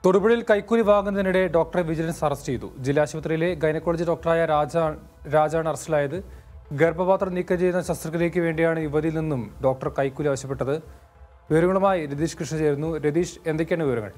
തൊടുപുഴയിൽ കൈക്കൂലി വാങ്ങുന്നതിനിടെ ഡോക്ടറെ വിജിലൻസ് അറസ്റ്റ് ചെയ്തു ജില്ലാ ആശുപത്രിയിലെ ഗൈനക്കോളജി ഡോക്ടറായ രാജ രാജാണ് അറസ്റ്റിലായത് ഗർഭപാത്രം നീക്കം ചെയ്യുന്ന ശസ്ത്രക്രിയയ്ക്ക് വേണ്ടിയാണ് യുവതിയിൽ നിന്നും ഡോക്ടർ കൈക്കൂലി ആവശ്യപ്പെട്ടത് വിവരങ്ങളുമായി രതീഷ് കൃഷ്ണ ചേരുന്നു രതീഷ് എന്തൊക്കെയാണ് വിവരങ്ങൾ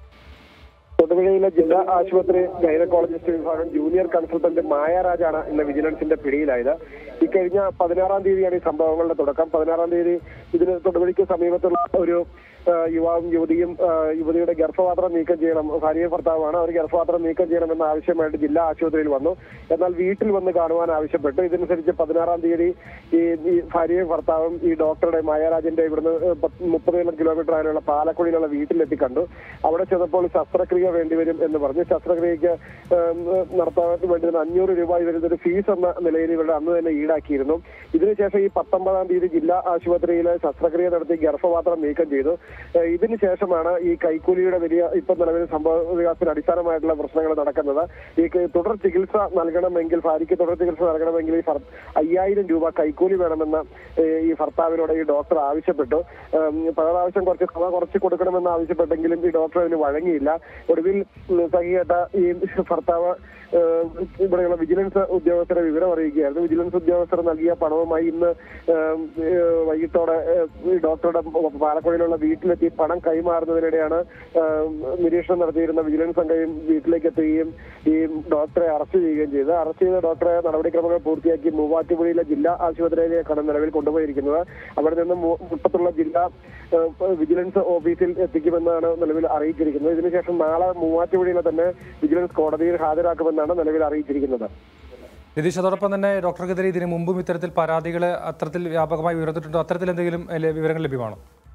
തൊടുപുഴയിലെ ജില്ലാ ആശുപത്രി ഗൈനക്കോളജിസ്റ്റ് വിഭാഗം ജൂനിയർ കൺസൾട്ടന്റ് മായാരാജാണ് ഇന്ന് വിജിലൻസിന്റെ പിടിയിലായത് ഇക്കഴിഞ്ഞ പതിനാറാം തീയതിയാണ് ഈ സംഭവങ്ങളുടെ തുടക്കം പതിനാറാം തീയതി ഇതിന് തൊടുപുഴയ്ക്ക് സമീപത്തുള്ള ഒരു ആ, യുവാവും യുവതിയും ആ, യുവതിയുടെ ഗർഭപാത്രം നീക്കം ചെയ്യണം ഭാര്യയും ഭർത്താവാണ് അവർ ഗർഭപാത്രം നീക്കം ചെയ്യണമെന്ന ആവശ്യമായിട്ട് ജില്ലാ ആശുപത്രിയിൽ വന്നു എന്നാൽ വീട്ടിൽ വന്ന് കാണുവാൻ ആവശ്യപ്പെട്ടു ഇതനുസരിച്ച് പതിനാറാം തീയതി ഈ ഈ ഭാര്യയും ഭർത്താവും ഈ ഡോക്ടറുടെ മായാരാജന്റെ ഇവിടുന്ന് പത്ത് മുപ്പതോളം കിലോമീറ്റർ ആയുള്ള പാലക്കുടിയിലുള്ള വീട്ടിലെത്തി കണ്ടു അവിടെ ചെന്നപ്പോൾ ശസ്ത്രക്രിയ വേണ്ടിവരും എന്ന് പറഞ്ഞു ശസ്ത്രക്രിയക്ക് ഏം, നടത്താൻ വേണ്ടി തന്നെ അഞ്ഞൂറ് രൂപ ഇവരുടെ ഒരു ഫീസ് എന്ന നിലയിൽ ഇവരുടെ അന്ന് തന്നെ ഈടാക്കിയിരുന്നു ഇതിനുശേഷം ഈ പത്തൊമ്പതാം തീയതി ജില്ലാ ആശുപത്രിയിൽ ശസ്ത്രക്രിയ നടത്തി ഗർഭപാത്രം നീക്കം ചെയ്തു ഏഹ് ഇതിന് ശേഷമാണ് ഈ കൈക്കൂലിയുടെ വലിയ ഇപ്പൊ നിലവിൽ സംഭവ വികാസത്തിന് അടിസ്ഥാനമായിട്ടുള്ള പ്രശ്നങ്ങൾ നടക്കുന്നത് ഈ ക- തുടർ ചികിത്സ നൽകണമെങ്കിൽ ഭാര്യയ്ക്ക് തുടർ ചികിത്സ നൽകണമെങ്കിൽ ഈ ഭർ- അയ്യായിരം രൂപ കൈക്കൂലി വേണമെന്ന് ഏഹ് ഈ ഭർത്താവിനോട് ഈ ഡോക്ടർ ആവശ്യപ്പെട്ടു ഏഹ് പല പ്രാവശ്യം കുറച്ച് തുക കുറച്ച് കൊടുക്കണമെന്ന് ആവശ്യപ്പെട്ടെങ്കിലും ഈ ഡോക്ടർ അതിന് വഴങ്ങിയില്ല ഒടുവിൽ ഉം, സഹികേട്ട ഈ ഭർത്താവ് ഏഹ് ഇവിടെയുള്ള വിജിലൻസ് ഉദ്യോഗസ്ഥരെ വിവരം അറിയിക്കുകയായിരുന്നു വിജിലൻസ് ഉദ്യോഗസ്ഥർ നൽകിയ പണവുമായി ഇന്ന് ഏഹ് ഏഹ് വൈകിട്ടോടെ ഏഹ് ഈ ഡോക്ടറുടെ പാലക്കുഴയിലുള്ള വീട്ടിലെത്തി പണം കൈമാറുന്നതിനിടെയാണ് ഏഹ് നിരീക്ഷണം നടത്തിയിരുന്ന വിജിലൻസ് സംഘം വീട്ടിലേക്ക് എത്തുകയും ഈ ഡോക്ടറെ അറസ്റ്റ് ചെയ്യുകയും ചെയ്തത് അറസ്റ്റ് ചെയ്ത ഡോക്ടറെ നടപടിക്രമങ്ങൾ പൂർത്തിയാക്കി മൂവാറ്റുപുഴയിലെ ജില്ലാ ആശുപത്രിയിലേക്കാണ് നിലവിൽ കൊണ്ടുപോയിരിക്കുന്നത് അവിടെ നിന്ന് മു- മുട്ടത്തുള്ള ജില്ലാ ഏഹ് വിജിലൻസ് ഓഫീസിൽ എത്തിക്കുമെന്നാണ് നിലവിൽ അറിയിച്ചിരിക്കുന്നത് ഇതിനുശേഷം നാളെ മൂവാറ്റുപുഴയിലെ തന്നെ വിജിലൻസ് കോടതിയിൽ ഹാജരാക്കുമെന്നാണ് നിലവിൽ അറിയിച്ചിരിക്കുന്നത് രതീഷ് അതോടൊപ്പം തന്നെ ഡോക്ടർക്കെതിരെ ഇതിനു മുമ്പും ഇത്തരത്തിൽ പരാതികൾ അത്തരത്തിൽ വ്യാപകമായി ഉയർന്നിട്ടുണ്ടോ അത്തരത്തിൽ എന്തെങ്കിലും ഏഹ്, വിവരങ്ങൾ ലഭ്യമാണോ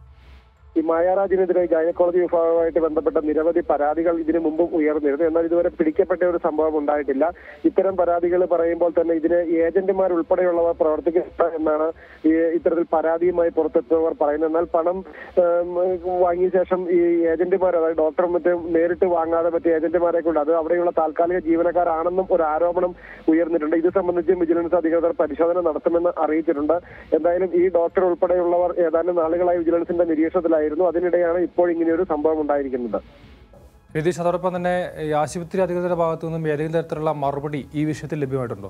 ഈ മായാരാജിനെതിരെ ഗൈനക്കോളജി വിഭാഗവുമായിട്ട് ബന്ധപ്പെട്ട നിരവധി പരാതികൾ ഇതിനു മുമ്പും ഉയർന്നിരുന്നു എന്നാൽ ഇതുവരെ പിടിക്കപ്പെട്ട ഒരു സംഭവം ഉണ്ടായിട്ടില്ല ഇത്തരം പരാതികൾ പറയുമ്പോൾ തന്നെ ഇതിന് ഏജന്റുമാർ ഉൾപ്പെടെയുള്ളവർ പ്രവർത്തിക്കുന്ന എന്നാണ് ഈ ഇത്തരത്തിൽ പരാതിയുമായി പുറത്തെത്തുന്നവർ പറയുന്നത് എന്നാൽ പണം ഏം, വാങ്ങിയ ശേഷം ഈ ഏജന്റുമാർ അതായത് ഡോക്ടർ മറ്റും നേരിട്ട് വാങ്ങാതെ മറ്റു ഏജന്റുമാരെ കൊണ്ട് അത് അവിടെയുള്ള താൽക്കാലിക ജീവനക്കാരാണെന്നും ഒരു ആരോപണം ഉയർന്നിട്ടുണ്ട് ഇത് സംബന്ധിച്ച് വിജിലൻസ് അധികൃതർ പരിശോധന നടത്തുമെന്ന് അറിയിച്ചിട്ടുണ്ട് എന്തായാലും ഈ ഡോക്ടർ ഉൾപ്പെടെയുള്ളവർ ഏതാനും നാളുകളായി വിജിലൻസിന്റെ നിരീക്ഷണത്തിലായിരുന്നു അതിനിടെയാണ് ഇപ്പോൾ ഇങ്ങനെയൊരു സംഭവം ഉണ്ടായിരിക്കുന്നത് രതീഷ് അതോടൊപ്പം തന്നെ ഈ ആശുപത്രി അധികൃതരുടെ ഭാഗത്തു നിന്നും ഏതെങ്കിലും തരത്തിലുള്ള മറുപടി ഈ വിഷയത്തിൽ ലഭ്യമായിട്ടുണ്ടോ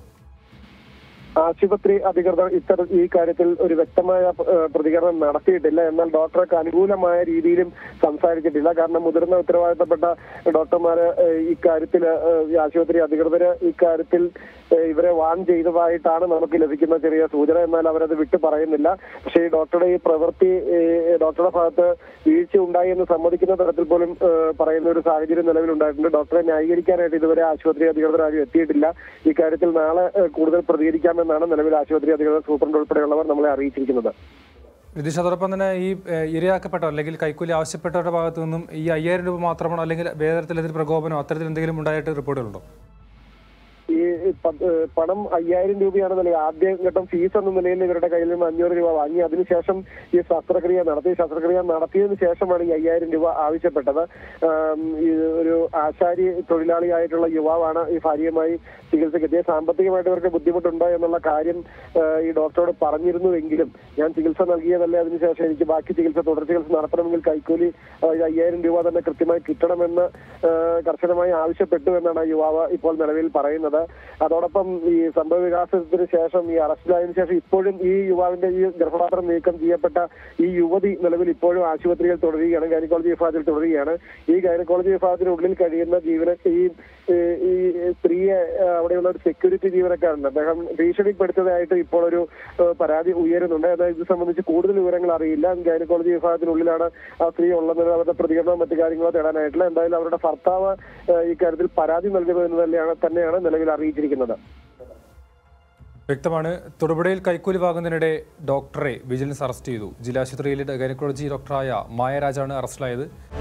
ആശുപത്രി അധികൃതർ ഇത്തരം ഈ കാര്യത്തിൽ ഒരു വ്യക്തമായ ഏഹ്, പ്രതികരണം നടത്തിയിട്ടില്ല എന്നാൽ ഡോക്ടർക്ക് അനുകൂലമായ രീതിയിലും സംസാരിച്ചിട്ടില്ല കാരണം മുതിർന്ന ഉത്തരവാദിത്തപ്പെട്ട ഡോക്ടർമാര് ഏഹ്, ഇക്കാര്യത്തിൽ ഏഹ്, ഈ ആശുപത്രി അധികൃതര് ഇക്കാര്യത്തിൽ ഏഹ്, ഇവരെ വാൺ ചെയ്തതായിട്ടാണ് നമുക്ക് ലഭിക്കുന്ന ചെറിയ സൂചന എന്നാൽ അവരത് വിട്ടു പറയുന്നില്ല പക്ഷേ ഈ ഡോക്ടറുടെ ഈ പ്രവൃത്തി ഏഹ്, ഡോക്ടറുടെ ഭാഗത്ത് വീഴ്ച ഉണ്ടായി എന്ന് സമ്മതിക്കുന്ന തരത്തിൽ പോലും ഏഹ്, പറയുന്ന ഒരു സാഹചര്യം നിലവിലുണ്ടായിട്ടുണ്ട് ഡോക്ടറെ ന്യായീകരിക്കാനായിട്ട് ഇതുവരെ ആശുപത്രി അധികൃതർ ആരും എത്തിയിട്ടില്ല ഇക്കാര്യത്തിൽ നാളെ ഏഹ്, കൂടുതൽ പ്രതികരിക്കാമെന്നാണ് നിലവിൽ ആശുപത്രി അധികൃതർ സൂപ്രണ്ട് ഉൾപ്പെടെയുള്ളവർ നമ്മളെ അറിയിച്ചിരിക്കുന്നത് രതീഷ് അതോടൊപ്പം തന്നെ ഈ ഏഹ്, ഇരയാക്കപ്പെട്ടവർ അല്ലെങ്കിൽ കൈക്കൂലി ആവശ്യപ്പെട്ടവരുടെ ഭാഗത്തു നിന്നും ഈ അയ്യായിരം രൂപ മാത്രമാണോ അല്ലെങ്കിൽ വേറെ തരത്തിൽ പ്രകോപനമോ അത്തരത്തിൽ എന്തെങ്കിലും ഉണ്ടായിട്ട് റിപ്പോർട്ടുകളുണ്ടോ ഈ പ- ഏഹ് പണം അയ്യായിരം രൂപയാണ് നൽകി ആദ്യ ഘട്ടം ഫീസ് എന്ന നിലയിൽ ഇവരുടെ കയ്യിൽ നിന്ന് അഞ്ഞൂറ് രൂപ വാങ്ങി അതിനുശേഷം ഈ ശസ്ത്രക്രിയ നടത്തി ശസ്ത്രക്രിയ നടത്തിയതിനു ശേഷമാണ് ഈ അയ്യായിരം രൂപ ആവശ്യപ്പെട്ടത് ആം, ഈ ഒരു ആശാരി തൊഴിലാളിയായിട്ടുള്ള യുവാവാണ് ഈ ഭാര്യയുമായി ചികിത്സയ്ക്ക് എത്തിയത് സാമ്പത്തികമായിട്ട് ഇവർക്ക് ബുദ്ധിമുട്ടുണ്ടോ എന്നുള്ള കാര്യം ഏഹ്, ഈ ഡോക്ടറോട് പറഞ്ഞിരുന്നുവെങ്കിലും ഞാൻ ചികിത്സ നൽകിയതല്ലേ അതിനുശേഷം എനിക്ക് ബാക്കി ചികിത്സ തുടർ ചികിത്സ നടത്തണമെങ്കിൽ കൈക്കൂലി ഏഹ്, അയ്യായിരം രൂപ തന്നെ കൃത്യമായി കിട്ടണമെന്ന് ഏഹ്, കർശനമായി ആവശ്യപ്പെട്ടു എന്നാണ് ആ യുവാവ് ഇപ്പോൾ നിലവിൽ പറയുന്നത് അതോടൊപ്പം ഈ സംഭവ വികാസത്തിന് ശേഷം ഈ അറസ്റ്റിലായതിനു ശേഷം ഇപ്പോഴും ഈ യുവാവിന്റെ ഈ ഗർഭപാത്രം നീക്കം ചെയ്യപ്പെട്ട ഈ യുവതി നിലവിൽ ഇപ്പോഴും ആശുപത്രിയിൽ തുടരുകയാണ് ഗൈനക്കോളജി വിഭാഗത്തിൽ തുടരുകയാണ് ഈ ഗൈനക്കോളജി വിഭാഗത്തിനുള്ളിൽ കഴിയുന്ന ജീവന ഈ ഈ- ഈ സ്ത്രീയെ ആ, അവിടെയുള്ള ഒരു സെക്യൂരിറ്റി ജീവനക്കാരുണ്ട് അദ്ദേഹം ഭീഷണിപ്പെടുത്തതായിട്ട് ഇപ്പോൾ ഒരു ഏഹ്, പരാതി ഉയരുന്നുണ്ട് എന്നാൽ ഇത് സംബന്ധിച്ച് കൂടുതൽ വിവരങ്ങൾ അറിയില്ല ഗൈനക്കോളജി വിഭാഗത്തിനുള്ളിലാണ് ആ സ്ത്രീ ഉള്ളത് അവരുടെ പ്രതികരണവും മറ്റു കാര്യങ്ങളോ തേടാനായിട്ടില്ല എന്തായാലും അവരുടെ ഭർത്താവ് ഏഹ്, ഇക്കാര്യത്തിൽ പരാതി നൽകുന്നതെന്ന് തന്നെയാണ് തന്നെയാണ് നിലവിൽ അറിയിച്ചിരിക്കുന്നത് വ്യക്തമാണ് തൊടുപുഴയിൽ കൈക്കൂലി വാങ്ങുന്നതിനിടെ ഡോക്ടറെ വിജിലൻസ് അറസ്റ്റ് ചെയ്തു ജില്ലാ ആശുപത്രിയിലെ ഗൈനക്കോളജി ഡോക്ടറായ മായരാജാണ് അറസ്റ്റിലായത്